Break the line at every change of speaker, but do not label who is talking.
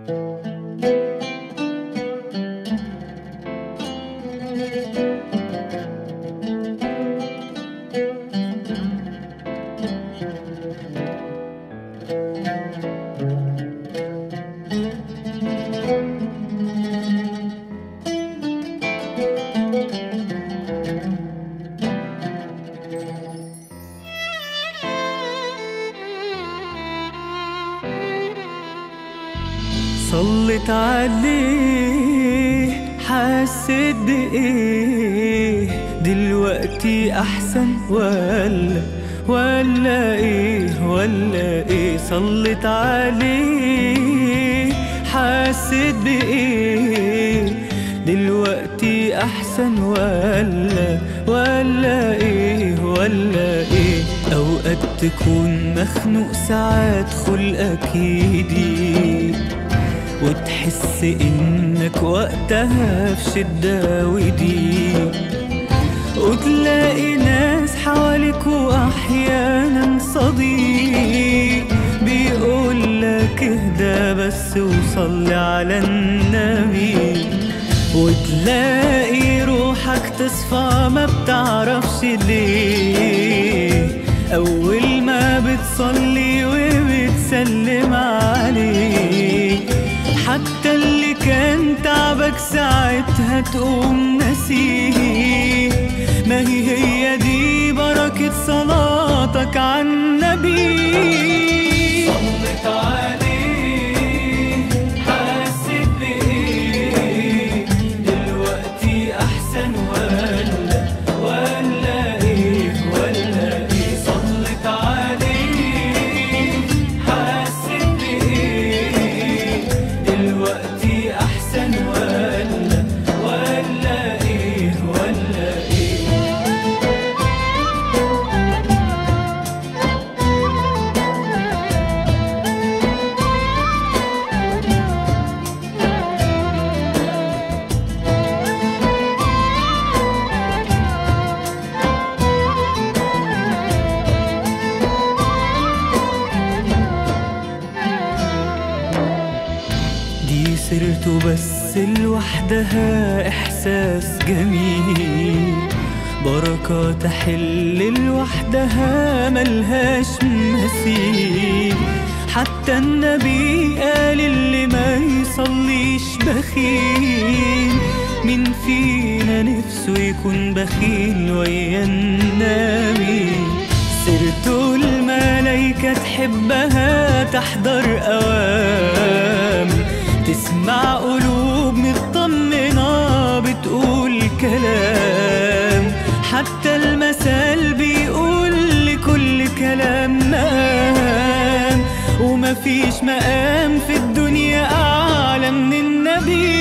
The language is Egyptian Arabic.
صلت عليه حسيت بإيه دلوقتي أحسن ولا ولا إيه ولا إيه صلت عليه حسيت بإيه دلوقتي أحسن ولا ولا إيه ولا إيه أوقات تكون مخنوق ساعات خلقك يضيق وتحس انك وقتها في شدة وضيق وتلاقي ناس حواليك واحيانا صديق بيقول لك اهدى بس وصلي على النبي وتلاقي روحك تصفى ما بتعرفش ليه اول ما بتصلي وبتسلم عليه حتى اللي كان تعبك ساعتها تقوم نسيه ما هي هي دي بركة صلاتك على النبي صلت عليه حسيت بإيه دلوقتي أحسن ولا ولا إيه ولا إيه صلت عليه حسيت بإيه دلوقتي أحسن ولا ولا إيه ولا إيه دي سيرته بس لوحدها إحساس جميل بركة تحل لوحدها ملهاش مثيل حتى النبي قال اللي ما يصليش بخيل مين فينا نفسه يكون بخيل ويا النبي سيرته الملايكة تحبها تحضر أوام تسمع قلوب مطمنة بتقول كلام حتى المثل بيقول لكل كلام مقام ومفيش مقام في الدنيا أعلى من النبي